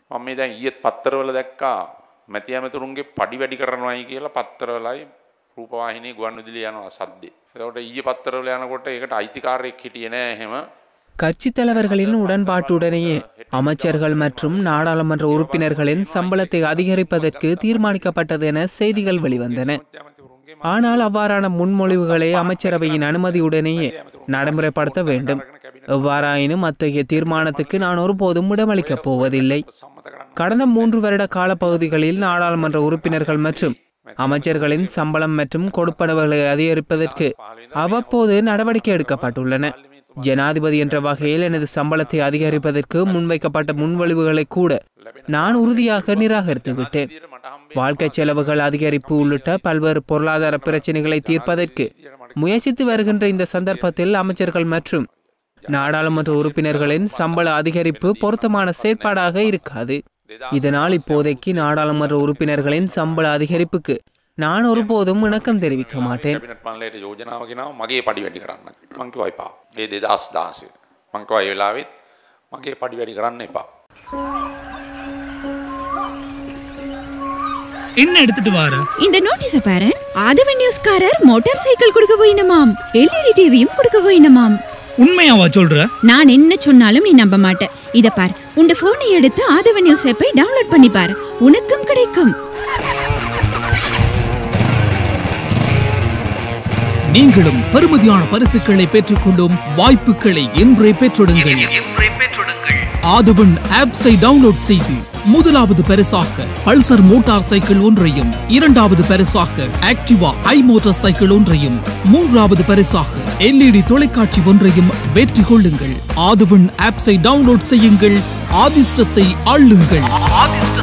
මම මේ දැන් ඊයේත් පත්තරවල දැක්කා මැති ඇමතුරුන්ගේ පඩි වැඩි කරනවායි කියලා පත්තරවලයි රූපවාහිනී ගුවන්විදුලිය යනවා සද්දේ. එතකොට ඊයේ පත්තරවල යනකොට ඒකට අයිතිකාරයෙක් හිටියේ නෑ එහෙම. கட்சித் தலைவர்களின் உடன்பாட்டுடனேயே அமைச்சர்கள் மற்றும் நாடாளுமன்ற உறுப்பினர்களின் சம்பளத்தை அதிகரிப்பதற்கு தீர்மானிக்கப்பட்டது என செய்திகள் வெளிவந்தன ஆனால் அவ்வாறான முன்மொழிவுகளை அமைச்சரவையின் அனுமதியுடனேயே நடைமுறைப்படுத்த வேண்டும் எவ்வாறாயினும் அத்தகைய தீர்மானத்துக்கு நான் ஒருபோதும் இடமளிக்கப் போவதில்லை கடந்த மூன்று வருட காலப்பகுதிகளில் நாடாளுமன்ற உறுப்பினர்கள் மற்றும் அமைச்சர்களின் சம்பளம் மற்றும் கொடுப்பனவுகளை அதிகரிப்பதற்கு அவ்வப்போது நடவடிக்கை எடுக்கப்பட்டுள்ளன ஜனாதிபதி என்ற வகையில் எனது சம்பளத்தை அதிகரிப்பதற்கு முன்வைக்கப்பட்ட முன்வழிவுகளை கூட நான் உறுதியாக நிராகரித்து விட்டேன் வாழ்க்கை செலவுகள் அதிகரிப்பு உள்ளிட்ட பல்வேறு பொருளாதார பிரச்சனைகளை தீர்ப்பதற்கு முயற்சித்து வருகின்ற இந்த சந்தர்ப்பத்தில் அமைச்சர்கள் மற்றும் நாடாளுமன்ற உறுப்பினர்களின் சம்பள அதிகரிப்பு பொருத்தமான செயற்பாடாக இருக்காது இதனால் இப்போதைக்கு நாடாளுமன்ற உறுப்பினர்களின் சம்பள அதிகரிப்புக்கு நான் ஒருபோதும் இணக்கம் தெரிவிக்க மாட்டேன் කැබිනට් මණ්ඩලයට යෝජනාව ගෙනාව මගේ පඩි වැඩි කරන්න. මං කිව්වා එපා. ඒ 2016. මං කිව්වා ඒ වෙලාවෙත් මගේ පඩි වැඩි කරන්න එපා. என்ன எடுத்துட்டு வார இந்த நோட்டீஸ பாரு ஆதவன் நியூஸ்காரர் மோட்டார் சைக்கிள் கொடுக்க போயினமாம் எல்இடி டிவியும் கொடுக்க போயினமாம் உண்மையாவா சொல்ற நான் என்ன சொன்னாலும் நீ நம்ப மாட்ட இத பார் உங்க போனை எடுத்து ஆதவன் நியூஸ் ஆப்பை டவுன்லோட் பண்ணி பார் உனக்கும் கிடைக்கும் நீங்களும் பெறுமதியான பரிசுகளை பெற்றுக்கொள்ளும் வாய்ப்புகளை இன்றே பெற்றுடுங்கள் ஆதவன் ஆப்ஸை டவுன்லோட் செய்து முதலாவது பரிசாக பல்சர் மோட்டார் சைக்கிள் ஒன்றையும் இரண்டாவது பரிசாக ஆக்டிவா ஐ மோட்டார் சைக்கிள் ஒன்றையும் மூன்றாவது பரிசாக எல்இடி தொலைக்காட்சி ஒன்றையும் வெற்றி கொள்ளுங்கள் ஆதவன் ஆப்ஸை டவுன்லோட் செய்யுங்கள் ஆதிஷ்டத்தை அள்ளுங்கள்